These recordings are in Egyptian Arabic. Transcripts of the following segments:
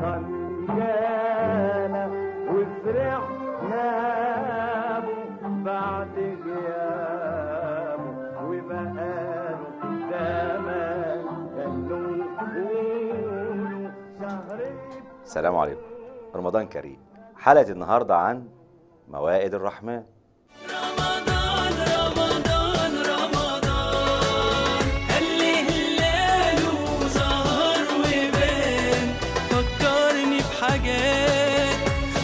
رمضان جانا وفرحنا به بعد غيابه وبقاله زمان قالوا قولوا شهرين السلام عليكم رمضان كريم حلقة النهاردة عن موائد الرحمن رمضان رمضان رمضان اللي هلاله ظهر وبان فكرني بحاجات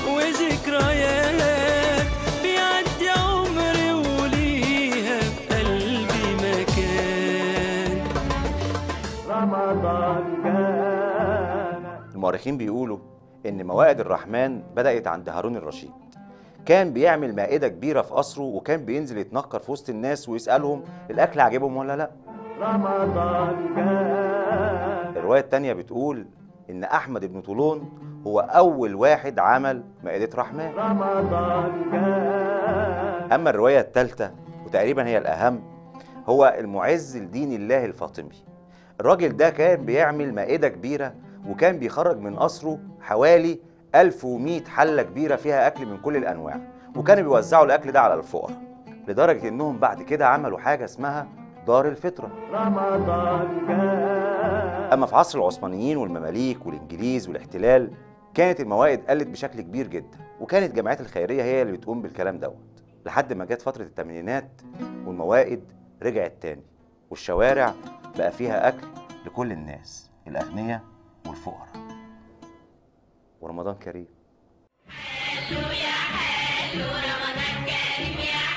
وذكريات بيعدي عمري وليها في قلبي مكان رمضان جانا المؤرخين بيقولوا إن موائد الرحمن بدأت عند هارون الرشيد كان بيعمل مائدة كبيرة في قصره وكان بينزل يتنكر في وسط الناس ويسألهم الأكل عجبهم ولا لأ رمضان جانا الرواية التانية بتقول إن أحمد بن طولون هو أول واحد عمل مائدة رحمن رمضان جانا أما الرواية الثالثة وتقريبا هي الأهم هو المعز لدين الله الفاطمي الراجل ده كان بيعمل مائدة كبيرة وكان بيخرج من قصره حوالي 1100 حلة كبيرة فيها أكل من كل الأنواع وكانوا بيوزعوا الأكل ده على الفقراء لدرجة إنهم بعد كده عملوا حاجة اسمها دار الفطرة رمضان جانا أما في عصر العثمانيين والمماليك والإنجليز والاحتلال كانت الموائد قلت بشكل كبير جدا وكانت الجمعيات الخيرية هي اللي بتقوم بالكلام دوت لحد ما جت فترة الثمانينات والموائد رجعت تاني والشوارع بقى فيها أكل لكل الناس الأغنياء والفقراء ورمضان كريم رمضان كريم يا